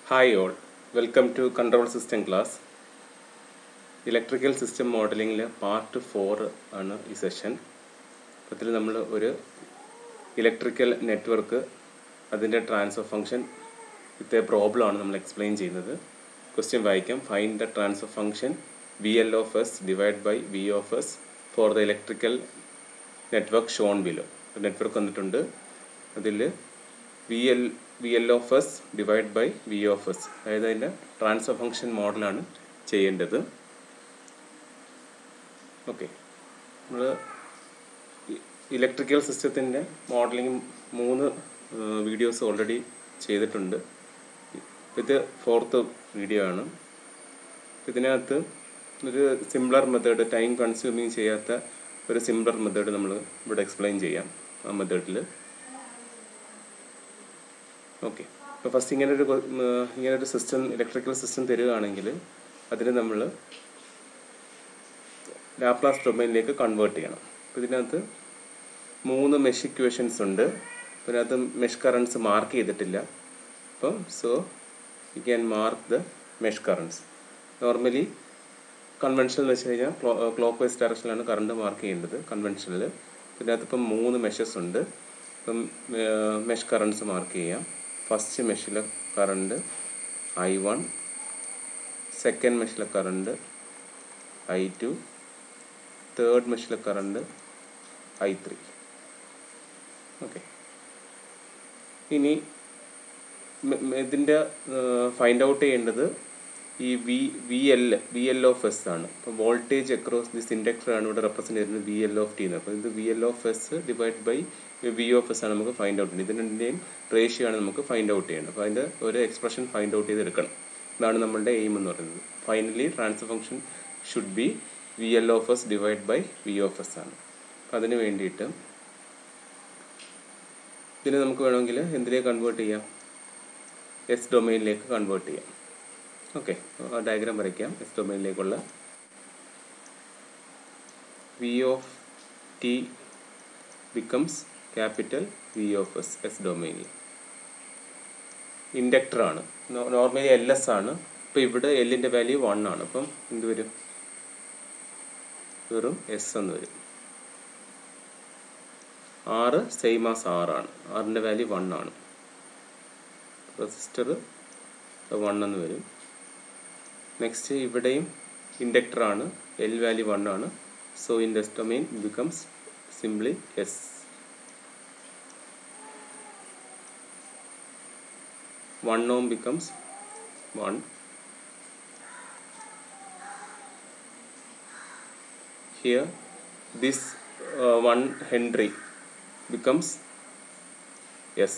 hi all welcome to control system class electrical system മോഡലിംഗിലെ part four ആണ് ഈ session അതിൽ നമ്മൾ ഒരു ഇലക്ട്രിക്കൽ നെറ്റ്വർക്ക് അതിൻ്റെ ട്രാൻസ്ഫർ ഫംഗ്ഷൻ ഇത്തെ പ്രോബ്ലം ആണ് നമ്മൾ എക്സ്പ്ലെയിൻ ചെയ്യുന്നത് ക്വസ്റ്റ്യൻ വായിക്കാം find the transfer function V L of S divide by V of S for the electrical network shown below network വന്നിട്ടുണ്ട് അതിൽ V L V L of S divide by V of S അതായത് അതിൻ്റെ transfer function മോഡലാണ് ചെയ്യേണ്ടത് okay നമ്മൾ electrical സിസ്റ്റത്തിൻ്റെ modelling മൂന്ന് videos already ചെയ്തിട്ടുണ്ട് ഇത് ഫോർത്ത് വീഡിയോ ആണ് ഇതിനകത്ത് ഒരു സിംപ്ലർ മെത്തേഡ് ടൈം കൺസ്യൂമിങ് ചെയ്യാത്ത ഒരു സിംപ്ലർ മെത്തേഡ് നമ്മൾ ഇവിടെ എക്സ്പ്ലെയിൻ ചെയ്യാം ആ മെത്തേഡിൽ ഓക്കെ അപ്പോൾ ഫസ്റ്റ് ഇങ്ങനെ ഒരു ഇങ്ങനെ ഒരു സിസ്റ്റം ഇലക്ട്രിക്കൽ സിസ്റ്റം തരികയാണെങ്കിൽ അതിന് നമ്മൾ ലാപ്ലാസ് ഡൊമൈനിലേക്ക് കൺവേർട്ട് ചെയ്യണം അപ്പോൾ ഇതിനകത്ത് മൂന്ന് മെഷ് ഇക്വേഷൻസ് ഉണ്ട് ഇതിനകത്ത് മെഷ് കറൻസ് മാർക്ക് ചെയ്തിട്ടില്ല അപ്പം so you can mark the mesh currents normally conventional എന്ന് വെച്ച് കഴിഞ്ഞാൽ ക്ലോക്ക് വൈസ് ഡയറക്ഷനിലാണ് കറണ്ട് മാർക്ക് ചെയ്യേണ്ടത് കൺവെൻഷനിൽ ഇതിനകത്ത് ഇപ്പം മൂന്ന് മെഷസ് ഉണ്ട് ഇപ്പം മെഷ് കറൻസ് മാർക്ക് ചെയ്യാം ഫസ്റ്റ് മെഷിലെ കറണ്ട് ഐ വൺ സെക്കൻഡ് മെഷിലെ കറണ്ട് ഐ ടു തേർഡ് മെഷിലെ കറണ്ട് ഐ ത്രീ ഓക്കെ ഇനി ഇതിൻ്റെ ഫൈൻഡ് ഔട്ട് ചെയ്യേണ്ടത് ഈ V V L V L of S ആണ് അപ്പം വോൾട്ടേജ് അക്രോസ് ദിസ് ഇൻഡക്ടർ ആണ് ഇവിടെ റെപ്രസെൻറ്റ് ചെയ്യുന്നത് വി എൽ ഓഫ് ടി എന്ന് അപ്പോൾ ഇത് V L of S divide by V of S ആണ് നമുക്ക് ഫൈൻഡ് ഔട്ട് ചെയ്യുന്നത് ഇതിൻ്റെയും റേഷ്യോ ആണ് നമുക്ക് ഫൈൻഡ് ഔട്ട് ചെയ്യേണ്ടത് അപ്പോൾ അതിൻ്റെ ഒരു എക്സ്പ്രഷൻ ഫൈൻഡ് ഔട്ട് ചെയ്തെടുക്കണം ഇതാണ് നമ്മളുടെ എയിം എന്ന് പറയുന്നത് finally transfer function should be V L of S divide by V of S ആണ് അപ്പം അതിന് വേണ്ടിയിട്ട് ഇതിനെ നമുക്ക് വേണമെങ്കിൽ എന്തിലേക്ക് കൺവേർട്ട് ചെയ്യാം എസ് ഡൊമൈനിലേക്ക് കൺവേർട്ട് ചെയ്യാം ഓക്കെ ആ ഡയഗ്രാം വരയ്ക്കാം എസ് ഡൊമൈനിലേക്കുള്ള V of T becomes capital V of S S ഡൊമൈനിൽ ഇൻഡക്ടർ ആണ് നോർമലി എൽ എസ് ആണ് ഇപ്പം ഇവിടെ എല്ലിൻ്റെ വാല്യൂ വൺ ആണ് അപ്പം എന്ത് വരും വെറും എസ് എന്ന് വരും ആറ് സെയിം ആസ് ആറാണ് ആറിൻ്റെ വാല്യൂ വൺ ആണ് റെസിസ്റ്റർ വൺ എന്ന് വരും നെക്സ്റ്റ് ഇവിടെയും ഇൻഡക്ടർ ആണ് എൽ വാല്യൂ വൺ ആണ് so in this domain becomes simply S one ohm becomes one here this uh, 1 henry becomes s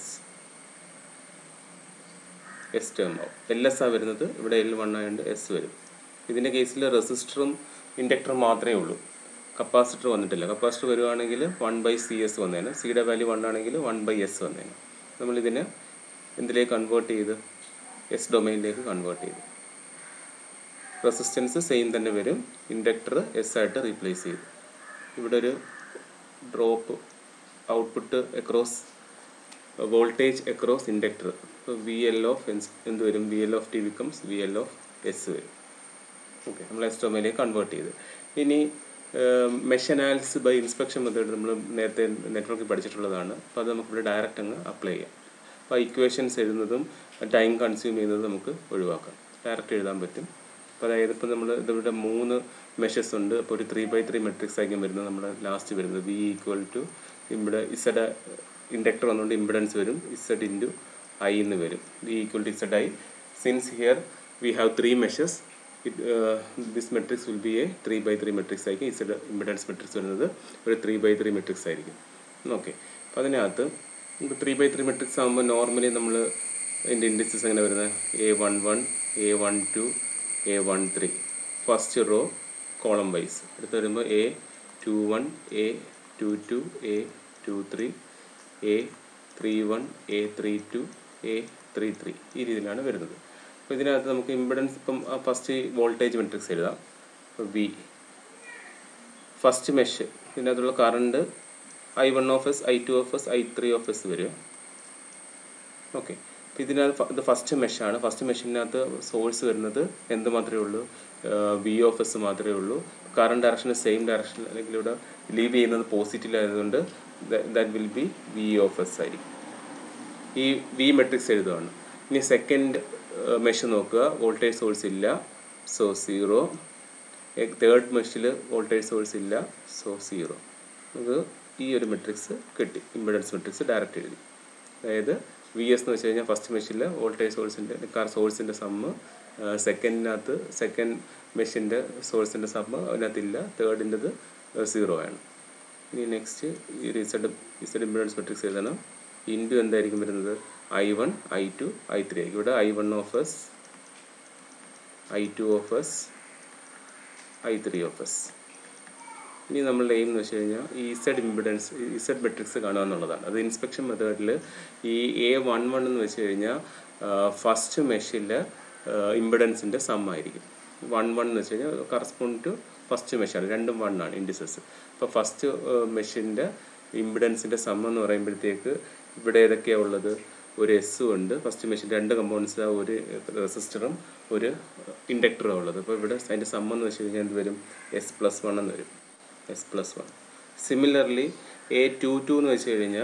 S term ആവും എൽ എസ് ആ വരുന്നത് ഇവിടെ എൽ വൺ ആയതുകൊണ്ട് എസ് വരും ഇതിൻ്റെ കേസിൽ റെസിസ്റ്ററും ഇൻഡക്ടറും മാത്രമേ ഉള്ളൂ കപ്പാസിറ്റർ വന്നിട്ടില്ല കപ്പാസിറ്റർ വരുവാണെങ്കിൽ വൺ ബൈ സി എസ് വന്നേനെ സിയുടെ വാല്യൂ വൺ ആണെങ്കിൽ വൺ ബൈ എസ് വന്നേനെ നമ്മളിതിനെ എന്തിലേക്ക് കൺവേർട്ട് ചെയ്ത് എസ് ഡൊമൈനിലേക്ക് കൺവേർട്ട് ചെയ്തു റെസിസ്റ്റൻസ് സെയിം തന്നെ വരും ഇൻഡക്ടർ എസ് ആയിട്ട് റീപ്ലേസ് ചെയ്തു ഇവിടെ ഒരു drop output across voltage across inductor ഇപ്പോൾ വി എൽ ഓഫ് എന്ത് വരും V L of T becomes V L of S വരും ഓക്കെ നമ്മൾ എസ് ഡൊമൈനിലേക്ക് കൺവേർട്ട് ചെയ്ത് ഇനി mesh analysis by inspection method നമ്മൾ നേരത്തെ നെറ്റ്വർക്കിൽ പഠിച്ചിട്ടുള്ളതാണ് അപ്പോൾ അത് നമുക്ക് ഇവിടെ ഡയറക്റ്റ് അങ്ങ് അപ്ലൈ ചെയ്യാം അപ്പോൾ ഇക്വേഷൻസ് എഴുതുന്നതും ടൈം കൺസ്യൂം ചെയ്യുന്നതും നമുക്ക് ഒഴിവാക്കാം ഡയറക്റ്റ് എഴുതാൻ പറ്റും അപ്പോൾ അതായത് ഇപ്പോൾ നമ്മൾ ഇതിവിടെ മൂന്ന് മെഷസ് ഉണ്ട് അപ്പോൾ ഒരു ത്രീ ബൈ ത്രീ മെട്രിക്സ് ആയിരിക്കും വരുന്നത് നമ്മുടെ ലാസ്റ്റ് വരുന്നത് വി ഈക്വൽ ടു ഇവിടെ ഇസഡ് ഇൻഡക്ടർ വന്നുകൊണ്ട് ഇമ്പിഡൻസ് വരും ഇസഡ് ഇൻറ്റു ഐ എന്ന് വരും V equal to Z I since here we have three meshes this matrix will be a three by three matrix ആയിരിക്കും ഇസഡ് ഇമ്പിഡൻസ് മെട്രിക്സ് വരുന്നത് ഒരു three by three matrix ആയിരിക്കും okay അപ്പോൾ അതിനകത്ത് three by three matrix ആകുമ്പോൾ normally നമ്മൾ ഇതിൻ്റെ indices എങ്ങനെ വരുന്നത് A one one A one two A one three first row column wise അടുത്ത് വരുമ്പോൾ A two one A two two A two three A three one A three two A three three ഈ രീതിയിലാണ് വരുന്നത് അപ്പോൾ ഇതിനകത്ത് നമുക്ക് impedance ഇപ്പം first voltage matrix എഴുതാം വി ഫസ്റ്റ് മെഷ് ഇതിനകത്തുള്ള current I one of S I two of S I three of S വരും ഓക്കെ ഇതിനകത്ത് ഫ- ഇത് ഫസ്റ്റ് മെഷാണ് ഫസ്റ്റ് മെഷീനകത്ത് സോഴ്സ് വരുന്നത് എന്ത് മാത്രമേ ഉള്ളൂ വി ഓഫ് എസ് മാത്രമേ ഉള്ളൂ കറണ്ട് ഡയറക്ഷൻ സെയിം ഡയറക്ഷൻ അല്ലെങ്കിൽ ഇവിടെ ലീവ് ചെയ്യുന്നത് പോസിറ്റീവ് ആയതുകൊണ്ട് that will be V of S ആയിരിക്കും ഈ വി മെട്രിക്സ് എഴുതുകയാണ് ഇനി സെക്കൻഡ് മെഷ് നോക്കുക വോൾട്ടേജ് സോഴ്സ് ഇല്ല സോ സീറോ തേർഡ് മെഷിൽ വോൾട്ടേജ് സോഴ്സ് ഇല്ല സോ സീറോ നമുക്ക് ഈ ഒരു മെട്രിക്സ് കിട്ടി ഇമ്പിഡൻസ് മെട്രിക്സ് ഡയറക്റ്റ് എഴുതി അതായത് വി എസ് എന്ന് വെച്ച് കഴിഞ്ഞാൽ ഫസ്റ്റ് മെഷീനിൽ വോൾട്ടേജ് സോഴ്സിൻ്റെ കാർ സോഴ്സിൻ്റെ സമ്മ് സെക്കൻഡിനകത്ത് സെക്കൻഡ് മെഷീൻ്റെ സോഴ്സിൻ്റെ സമ്മ് അതിനകത്തില്ല തേർഡിൻ്റെത് സീറോ ആണ് ഇനി നെക്സ്റ്റ് ഈ ഇസഡ് ഇസഡ് ഇമ്പിഡൻസ് മെട്രിക്സ് എഴുതണം ഇൻറ്റു എന്തായിരിക്കും വരുന്നത് I one I two I three ആയിരിക്കും ഇവിടെ I one of S I two of S I three of S ഇനി നമ്മളുടെ എയിം എന്ന് വെച്ച് കഴിഞ്ഞാൽ ഈ ഇസഡ് ഇമ്പിഡൻസ് ഇസഡ് മെട്രിക്സ് കാണുക എന്നുള്ളതാണ് അത് ഇൻസ്പെക്ഷൻ മെത്തേഡിൽ ഈ എ വൺ വൺ എന്ന് വെച്ച് കഴിഞ്ഞാൽ ഫസ്റ്റ് മെഷിലെ ഇമ്പിഡൻസിൻ്റെ സം ആയിരിക്കും വൺ വൺ എന്ന് വെച്ച് കഴിഞ്ഞാൽ കറസ്പോണ്ട് ടു ഫസ്റ്റ് മെഷാണ് രണ്ടും വൺ ആണ് ഇൻഡിസസ് അപ്പോൾ ഫസ്റ്റ് മെഷീൻ്റെ ഇമ്പിഡൻസിൻ്റെ സം എന്ന് പറയുമ്പോഴത്തേക്ക് ഇവിടെ ഏതൊക്കെയാണ് ഉള്ളത് ഒരു എസ്സും ഉണ്ട് ഫസ്റ്റ് മെഷീൻ രണ്ട് കമ്പോണൻസ് ഒരു റെസിസ്റ്ററും ഒരു ഇൻഡക്ടറും ഉള്ളത് അപ്പോൾ ഇവിടെ അതിൻ്റെ സം എന്ന് വെച്ച് കഴിഞ്ഞാൽ എന്ത് വരും എസ് പ്ലസ് വൺ എന്ന് വരും S plus one similarly A two two എന്ന് വെച്ച് കഴിഞ്ഞാൽ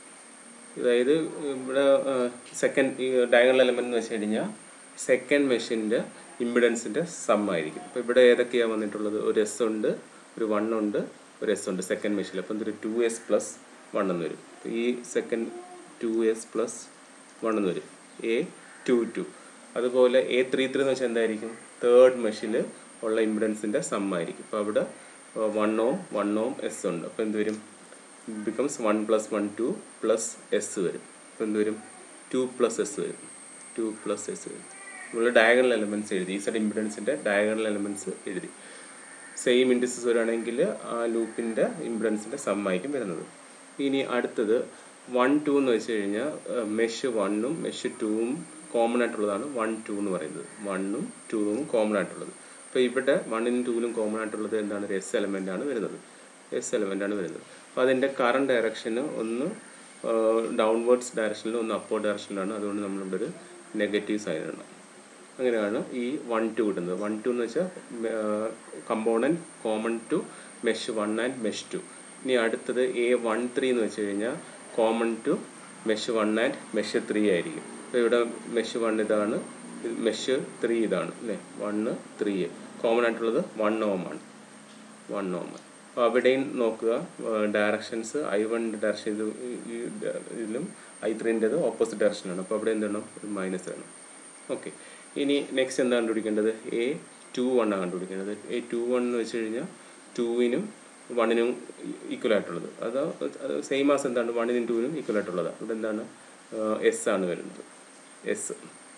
അതായത് ഇവിടെ സെക്കൻഡ് ഡയഗണൽ എലമെന്റ് എന്ന് വെച്ച് കഴിഞ്ഞാൽ സെക്കൻഡ് മെഷീൻ്റെ ഇമ്പിഡൻസിൻ്റെ സം ആയിരിക്കും അപ്പോൾ ഇവിടെ ഏതൊക്കെയാണ് വന്നിട്ടുള്ളത് ഒരു എസ് ഉണ്ട് ഒരു വൺ ഉണ്ട് ഒരു എസ് ഉണ്ട് സെക്കൻഡ് മെഷീനിൽ അപ്പോൾ എന്തൊരു ടു എസ് പ്ലസ് വൺ എന്ന് വരും അപ്പോൾ ഈ second two S plus one എന്ന് വരും എ ടു ടു അതുപോലെ എ ത്രീ ത്രീ എന്ന് വെച്ചാൽ എന്തായിരിക്കും തേർഡ് മെഷീനിൽ ഉള്ള ഇമ്പിഡൻസിൻ്റെ സം ആയിരിക്കും അപ്പോൾ അവിടെ one ohm one ohm S ഉണ്ട് അപ്പോൾ എന്ത് വരും becomes one plus one two plus S വരും അപ്പോൾ എന്ത് വരും ടു പ്ലസ് എസ് വരും ടു പ്ലസ് എസ് വരും നമ്മൾ ഡയഗണൽ എലമെൻറ്റ്സ് എഴുതി ഈ സൈഡ് ഇമ്പിഡൻസിൻ്റെ ഡയഗണൽ എലമെൻറ്റ്സ് എഴുതി സെയിം ഇൻഡിസസ് വരികയാണെങ്കിൽ ആ ലൂപ്പിൻ്റെ ഇമ്പിഡൻസിൻ്റെ സം ആയിരിക്കും വരുന്നത് ഇനി അടുത്തത് വൺ ടു എന്ന് വെച്ച് കഴിഞ്ഞാൽ മെഷ് വണ്ണും മെഷ് ടൂവും കോമൺ ആയിട്ടുള്ളതാണ് വൺ ടു എന്ന് പറയുന്നത് വണ്ണും ടൂവും കോമൺ ആയിട്ടുള്ളത് അപ്പോൾ ഇവിടെ വണ്ണിനും ടൂവിലും കോമൺ ആയിട്ടുള്ളത് എന്താണ് ഒരു എസ് എലമെൻ്റ് ആണ് വരുന്നത് എസ് എലമെൻ്റ് ആണ് വരുന്നത് അപ്പോൾ അതിൻ്റെ കറണ്ട് ഡയറക്ഷന് ഒന്ന് ഡൗൺവേർഡ്സ് ഡയറക്ഷനിലും ഒന്ന് അപ്വേർഡ് ഡയറക്ഷനിലാണ് അതുകൊണ്ട് നമ്മളിവിടെ ഒരു നെഗറ്റീവ് സൈൻ ഇടണം അങ്ങനെയാണ് ഈ വൺ ടു കിട്ടുന്നത് വൺ ടു എന്ന് വെച്ചാൽ component common to mesh one and mesh two ഇനി അടുത്തത് എ വൺ ത്രീ എന്ന് വെച്ച് കഴിഞ്ഞാൽ common to mesh one and mesh three ആയിരിക്കും അപ്പോൾ ഇവിടെ മെഷ് വൺ ഇതാണ് മെഷ് ത്രീ ഇതാണ് അല്ലേ വണ്ണ് ത്രീ കോമൺ ആയിട്ടുള്ളത് വൺ ഓം ആണ് വൺ ഓം അപ്പോൾ അവിടെയും നോക്കുക ഡയറക്ഷൻസ് ഐ വണ്ണിൻ്റെ ഡയറക്ഷൻ ഇത് ഈ ഇതിലും ഐ ത്രീൻ്റെത് ഓപ്പോസിറ്റ് ഡയറക്ഷനാണ് അപ്പോൾ അവിടെ എന്താണ് ഒരു മൈനസ് ആണ് ഓക്കെ ഇനി നെക്സ്റ്റ് എന്താ കണ്ടുപിടിക്കേണ്ടത് എ ടു വൺ ആണ് കണ്ടുപിടിക്കേണ്ടത് എ ടു വൺ എന്ന് വെച്ച് കഴിഞ്ഞാൽ ടൂവിനും വണ്ണിനും ഈക്വൽ ആയിട്ടുള്ളത് അത് അത് സെയിം ആസ് എന്താണ് വണ്ണിനും ടൂവിനും ഈക്വൽ ആയിട്ടുള്ളതാണ് ഇവിടെ എന്താണ് എസ് ആണ് വരുന്നത് എസ്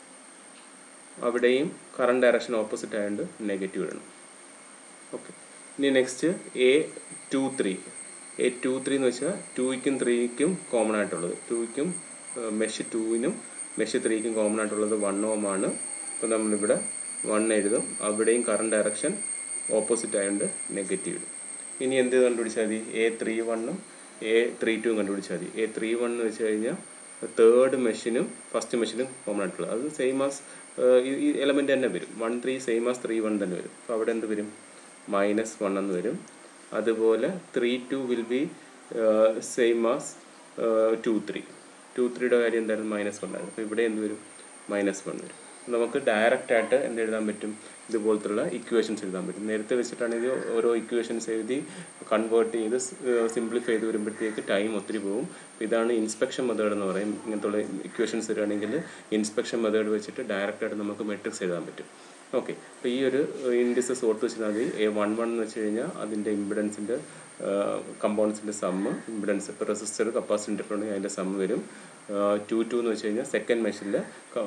അവിടെയും കറണ്ട് ഡയറക്ഷൻ ഓപ്പോസിറ്റ് ആയതുകൊണ്ട് നെഗറ്റീവ് ഇടണം ഓക്കെ ഇനി next A two three A two three എന്ന് വെച്ചാൽ ടൂയ്ക്കും ത്രീക്കും കോമൺ ആയിട്ടുള്ളത് ടൂയ്ക്കും മെഷ് ടൂവിനും മെഷ് ത്രീക്കും കോമൺ ആയിട്ടുള്ളത് വൺ ഓം ആണ് അപ്പോൾ നമ്മളിവിടെ വൺ എഴുതും അവിടെയും കറണ്ട് ഡയറക്ഷൻ ഓപ്പോസിറ്റ് ആയതുകൊണ്ട് നെഗറ്റീവ് ഇടും ഇനി എന്ത് കണ്ടുപിടിച്ചാൽ മതി എ ത്രീ വണ്ണും എ ത്രീ ടുവും കണ്ടുപിടിച്ചാൽ മതി എ ത്രീ വൺ എന്ന് വെച്ച് കഴിഞ്ഞാൽ തേർഡ് മെഷീനും ഫസ്റ്റ് മെഷീനും കോമൺ ആയിട്ടുള്ളത് അത് സെയിം ആസ് ഈ എലമെൻ്റ് തന്നെ വരും one three same as three one തന്നെ വരും അപ്പോൾ അവിടെ എന്ത് വരും മൈനസ് വൺ എന്ന് വരും അതുപോലെ three two will be same as two three two ത്രീയുടെ കാര്യം എന്തായിരുന്നു മൈനസ് വൺ ആയിരുന്നു അപ്പോൾ ഇവിടെ എന്ത് വരും മൈനസ് വൺ വരും നമുക്ക് ഡയറക്റ്റ് ആയിട്ട് എന്ത് എഴുതാൻ പറ്റും ഇതുപോലത്തുള്ള ഇക്വേഷൻസ് എഴുതാൻ പറ്റും നേരത്തെ വെച്ചിട്ടാണെങ്കിൽ ഓരോ ഇക്വേഷൻസ് എഴുതി കൺവേർട്ട് ചെയ്ത് സിംപ്ലിഫൈ ചെയ്ത് വരുമ്പോഴത്തേക്ക് ടൈം ഒത്തിരി പോകും ഇതാണ് ഇൻസ്പെക്ഷൻ മെത്തേഡ് എന്ന് പറയും ഇങ്ങനത്തുള്ള ഇക്വേഷൻസ് വരികയാണെങ്കിൽ ഇൻസ്പെക്ഷൻ മെത്തേഡ് വെച്ചിട്ട് ഡയറക്റ്റ് ആയിട്ട് നമുക്ക് മെട്രിക്സ് എഴുതാൻ പറ്റും ഓക്കെ അപ്പോൾ ഈ ഒരു ഇൻഡിസസ് ഓർത്ത് വെച്ചാൽ മതി എ വൺ വൺ എന്ന് വെച്ച് കഴിഞ്ഞാൽ അതിൻ്റെ ഇമ്പിഡൻസിൻ്റെ കമ്പോണൻസിൻ്റെ സമ്മ് ഇമ്പിഡൻസ് ഇപ്പോൾ റെസിസ്റ്റർ കപ്പാസിറ്റി ഡിഫറെൻ്റ് അതിൻ്റെ സമ്മ് വരും ടു ടു എന്ന് വെച്ച് കഴിഞ്ഞാൽ സെക്കൻഡ് മെഷീനിൽ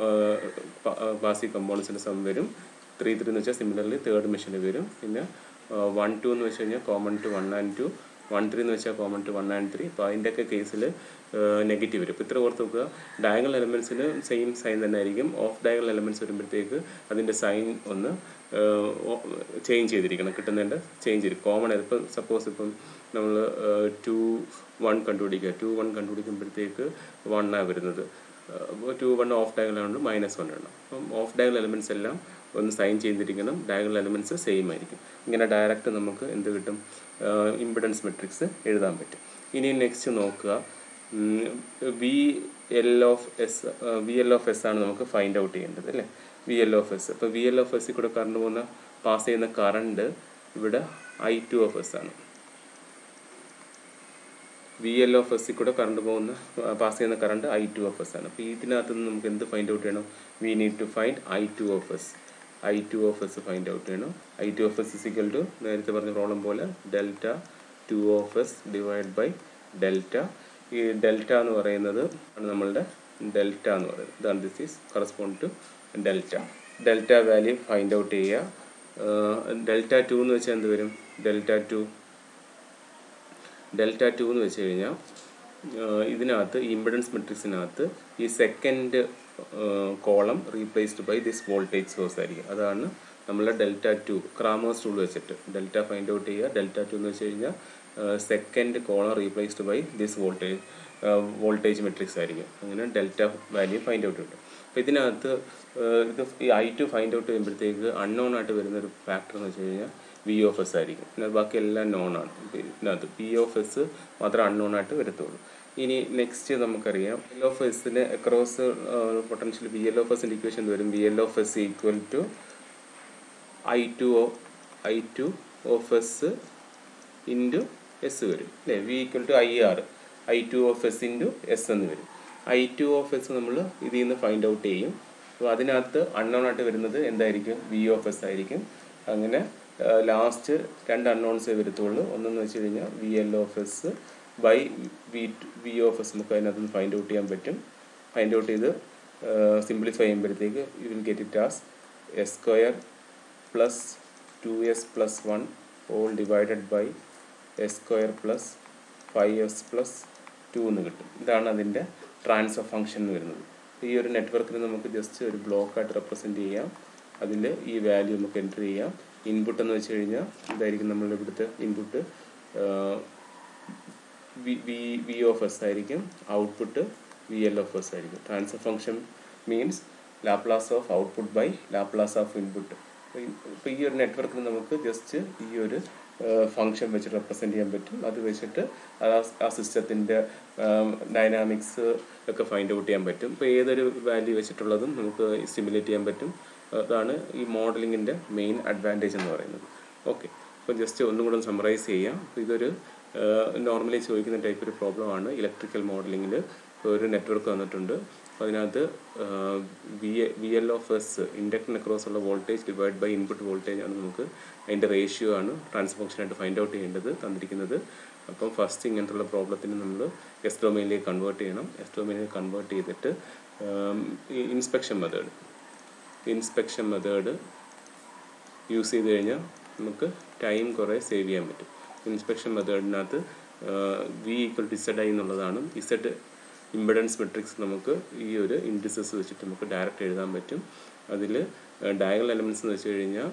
ബാസി കമ്പോണൻസിൻ്റെ സം വരും ത്രീ ത്രീ എന്ന് വെച്ചാൽ സിമിലർലി തേർഡ് മെഷീനിൽ വരും പിന്നെ വൺ ടു എന്ന് വെച്ച് കഴിഞ്ഞാൽ common to one and two one three എന്ന് വെച്ചാൽ common to one and three അപ്പോൾ അതിൻ്റെയൊക്കെ കേസിൽ നെഗറ്റീവ് വരും ഇപ്പോൾ ഇത്ര ഓർത്ത് നോക്കുക ഡയഗണൽ എലമെൻസിന് സെയിം സൈൻ തന്നെ ആയിരിക്കും ഓഫ് ഡയഗണൽ എലമെൻറ്റ്സ് വരുമ്പോഴത്തേക്ക് അതിൻ്റെ സൈൻ ഒന്ന് ചേഞ്ച് ചെയ്തിരിക്കണം കിട്ടുന്നതിൻ്റെ ചേഞ്ച് ചെയ്തിരിക്കും കോമൺ ഇപ്പോൾ സപ്പോസ് ഇപ്പം നമ്മൾ ടു വൺ കണ്ടുപിടിക്കുക ടു വൺ കണ്ടുപിടിക്കുമ്പോഴത്തേക്ക് വണ്ണാണ് വരുന്നത് ടു വൺ ഓഫ് ഡയഗണൽ ഉണ്ട് മൈനസ് വൺ ഉണ്ട് അപ്പം ഓഫ് ഡയഗണൽ എലമെൻറ്റ്സ് എല്ലാം ഒന്ന് സൈൻ ചെയ്തിരിക്കണം ഡയഗണൽ എലമെൻറ്റ്സ് സെയിം ആയിരിക്കും ഇങ്ങനെ ഡയറക്റ്റ് നമുക്ക് എന്ത് കിട്ടും ഇമ്പിഡൻസ് മെട്രിക്സ് എഴുതാൻ പറ്റും ഇനി നെക്സ്റ്റ് നോക്കുക V L of S V L of S ആണ് നമുക്ക് ഫൈൻഡ് ഔട്ട് ചെയ്യേണ്ടത് അല്ലേ വി എൽ ഓഫ് എസ് അപ്പോൾ വി എൽ ഓഫ് എസ്സിൽ കൂടെ കറണ്ട് പോകുന്ന പാസ് ചെയ്യുന്ന കറണ്ട് ഇവിടെ ഐ ടു ഓഫ് എസ് ആണ് വി എൽ ഓഫ് എസ്സിൽ കൂടെ കറണ്ട് പോകുന്ന പാസ് ചെയ്യുന്ന current I two of S ആണ് അപ്പോൾ ഇതിനകത്ത് നിന്ന് നമുക്ക് എന്ത് ഫൈൻഡ് ഔട്ട് ചെയ്യണം we need to find I two of S I two of S find out ചെയ്യണം I two of S is equal to നേരത്തെ പറഞ്ഞ പ്രോബ്ലം പോലെ delta two of S divide by delta ഈ ഡെൽറ്റ എന്ന് പറയുന്നത് ആണ് നമ്മളുടെ ഡെൽറ്റ എന്ന് പറയുന്നത് ഇതാണ് this is correspond to delta delta value find out ചെയ്യുക ഡെൽറ്റ ടു എന്ന് വെച്ചാൽ എന്ത് വരും ഡെൽറ്റ ടു ഡെൽറ്റ ടു എന്ന് വെച്ച് കഴിഞ്ഞാൽ ഇതിനകത്ത് ഇമ്പിഡൻസ് മെട്രിക്സിനകത്ത് ഈ second column replaced by this voltage source ആയിരിക്കും അതാണ് നമ്മളെ ഡെൽറ്റ ടു ക്രാമോസ് ടൂൾ വെച്ചിട്ട് ഡെൽറ്റ ഫൈൻഡ് ഔട്ട് ചെയ്യുക ഡെൽറ്റ ടു എന്ന് വെച്ച് കഴിഞ്ഞാൽ second column replaced by this voltage voltage matrix ആയിരിക്കും അങ്ങനെ ഡെൽറ്റ വാല്യൂ ഫൈൻഡ് ഔട്ട് കിട്ടും അപ്പോൾ ഇതിനകത്ത് ഇത് ഈ ഐ ടു ഫൈൻഡ് ഔട്ട് ചെയ്യുമ്പോഴത്തേക്ക് അൺനോൺ ആയിട്ട് വരുന്ന ഒരു ഫാക്ടർ എന്ന് വെച്ച് കഴിഞ്ഞാൽ വി ഓഫ് എസ് ആയിരിക്കും പിന്നെ ബാക്കി എല്ലാം നോൺ ആണ് ഇതിനകത്ത് പി ഓഫ് എസ് മാത്രം അൺനോൺ ആയിട്ട് വരത്തുള്ളൂ ഇനി നെക്സ്റ്റ് നമുക്കറിയാം എൽ ഓഫ് എസിന് across potential V L of എസിൻ്റെ ഇക്വേഷൻ വരും V L of S equal to I two o I two of S into S വരും അല്ലേ V equal to I R I two of S into S എന്ന് വരും I two of S നമ്മൾ ഇതിൽ നിന്ന് find out ചെയ്യും അപ്പോൾ അതിനകത്ത് അൺനോൺ ആയിട്ട് വരുന്നത് എന്തായിരിക്കും വി ഓഫ് എസ് ആയിരിക്കും അങ്ങനെ ലാസ്റ്റ് രണ്ട് അൺനോൺസേ വരത്തുള്ളൂ ഒന്നെന്ന് വെച്ച് കഴിഞ്ഞാൽ V L of S by V V of S നമുക്ക് അതിനകത്ത് നിന്ന് ഫൈൻഡ് ഔട്ട് ചെയ്യാൻ പറ്റും ഫൈൻഡ് ഔട്ട് ചെയ്ത് സിംപ്ലിഫൈ ചെയ്യുമ്പോഴത്തേക്ക് you will get it as S square plus two S plus one all divided by S square plus five S plus two എന്ന് കിട്ടും ഇതാണ് അതിൻ്റെ ട്രാൻസ്ഫർ ഫംഗ്ഷൻ എന്ന് വരുന്നത് ഈ ഒരു നെറ്റ്വർക്കിന് നമുക്ക് ജസ്റ്റ് ഒരു ബ്ലോക്കായിട്ട് റെപ്രസെൻറ്റ് ചെയ്യാം അതിൽ ഈ വാല്യൂ നമുക്ക് എൻ്റർ ചെയ്യാം ഇൻപുട്ട് എന്ന് വെച്ച് കഴിഞ്ഞാൽ ഇതായിരിക്കും നമ്മളുടെ ഇവിടുത്തെ input V V V of S ആയിരിക്കും output V L of S ആയിരിക്കും transfer function means Laplace of output by Laplace of input ഇപ്പോൾ ഈ ഒരു നെറ്റ്വർക്കിന് നമുക്ക് ജസ്റ്റ് ഈ ഒരു ഫംഗ്ഷൻ വെച്ച് റെപ്രസെൻറ്റ് ചെയ്യാൻ പറ്റും അത് വെച്ചിട്ട് ആ സിസ്റ്റത്തിൻ്റെ ഡൈനാമിക്സ് ഒക്കെ ഫൈൻഡ് ഔട്ട് ചെയ്യാൻ പറ്റും ഇപ്പോൾ ഏതൊരു വാല്യൂ വെച്ചിട്ടുള്ളതും നമുക്ക് സ്റ്റിമുലേറ്റ് ചെയ്യാൻ പറ്റും അതാണ് ഈ മോഡലിങ്ങിൻ്റെ മെയിൻ അഡ്വാൻറ്റേജ് എന്ന് പറയുന്നത് ഓക്കെ അപ്പോൾ ജസ്റ്റ് ഒന്നും കൂടെ സമ്മറൈസ് ചെയ്യാം ഇതൊരു നോർമലി ചോദിക്കുന്ന ടൈപ്പ് ഒരു പ്രോബ്ലമാണ് ഇലക്ട്രിക്കൽ മോഡലിങ്ങിൽ ഒരു നെറ്റ്വർക്ക് വന്നിട്ടുണ്ട് അപ്പോൾ അതിനകത്ത് V A V L of S ഇൻഡക്ടറിന് അക്രോസ് ഉള്ള voltage divide by input voltage ആണ് നമുക്ക് അതിൻ്റെ റേഷ്യോ ആണ് ട്രാൻസ്ഫർ ഫംഗ്ഷനായിട്ട് ഫൈൻഡ് ഔട്ട് ചെയ്യേണ്ടത് തന്നിരിക്കുന്നത് അപ്പം ഫസ്റ്റ് ഇങ്ങനത്തുള്ള പ്രോബ്ലത്തിന് നമ്മൾ എസ് ഡൊമൈനിലേക്ക് കൺവേർട്ട് ചെയ്യണം എസ് ഡൊമൈനിലേക്ക് കൺവേർട്ട് ചെയ്തിട്ട് inspection method inspection method use ചെയ്ത് കഴിഞ്ഞാൽ നമുക്ക് ടൈം കുറേ സേവ് ചെയ്യാൻ പറ്റും ഇൻസ്പെക്ഷൻ മെത്തേഡിനകത്ത് V equal to Z I എന്നുള്ളതാണ് ഇസഡ് ഇമ്പിഡൻസ് മെട്രിക്സ് നമുക്ക് ഈ ഒരു ഇൻഡിസസ് വെച്ചിട്ട് നമുക്ക് ഡയറക്റ്റ് എഴുതാൻ പറ്റും അതിൽ ഡയഗണൽ എലമെൻറ്റ്സ് എന്ന് വെച്ച് കഴിഞ്ഞാൽ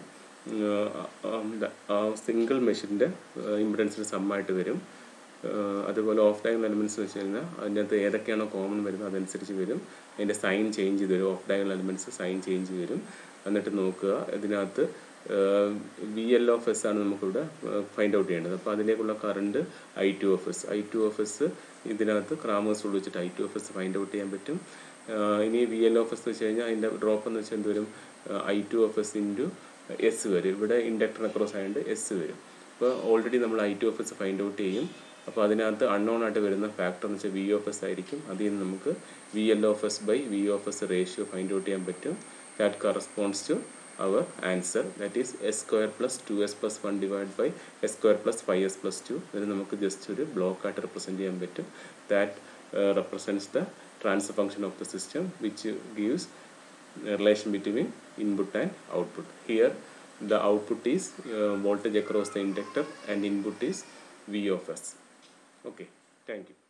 സിംഗിൾ മെഷീൻ്റെ ഇമ്പിഡൻസിന് സമ്മായിട്ട് വരും അതുപോലെ ഓഫ് ഡയഗണൽ എലമെൻറ്റ്സ് വെച്ച് കഴിഞ്ഞാൽ അതിനകത്ത് ഏതൊക്കെയാണോ കോമൺ വരുന്നത് അതനുസരിച്ച് വരും അതിൻ്റെ സൈൻ ചേഞ്ച് ചെയ്ത് വരും off diagonal elements sign change വരും എന്നിട്ട് നോക്കുക ഇതിനകത്ത് വി എൽ ഓഫ് എസ് ആണ് നമുക്കിവിടെ ഫൈൻഡ് ഔട്ട് ചെയ്യേണ്ടത് അപ്പോൾ അതിലേക്കുള്ള current I two of S I two of S ഇതിനകത്ത് ക്രാമേഴ്സ് റൂൾ വെച്ചിട്ട് I two of S find out ചെയ്യാൻ പറ്റും ഇനി വി എൽ ഓഫ് എസ് വെച്ച് കഴിഞ്ഞാൽ അതിൻ്റെ ഡ്രോപ്പ് എന്ന് വെച്ചാൽ എന്ത് വരും I two of S into S വരും ഇവിടെ ഇൻഡക്ടർ അക്രോസ് ആയതുകൊണ്ട് എസ് വരും അപ്പോൾ ഓൾറെഡി നമ്മൾ I two of S find out ചെയ്യും അപ്പോൾ അതിനകത്ത് അൺനോൺ ആയിട്ട് വരുന്ന ഫാക്ടർ എന്ന് വെച്ചാൽ വി ഓഫ് എസ് ആയിരിക്കും അതിൽ നിന്ന് നമുക്ക് V L of S by V of S ratio find out ചെയ്യാൻ പറ്റും that corresponds to our answer that is s square plus 2s plus 1 divided by s square plus 5s plus 2 ഇതിന് നമുക്ക് just ഒരു block ആയിട്ട് represent ചെയ്യാൻ പറ്റും that represents the transfer function of the system which gives relation between input and output here the output is uh, voltage across the inductor and input is v of s okay thank you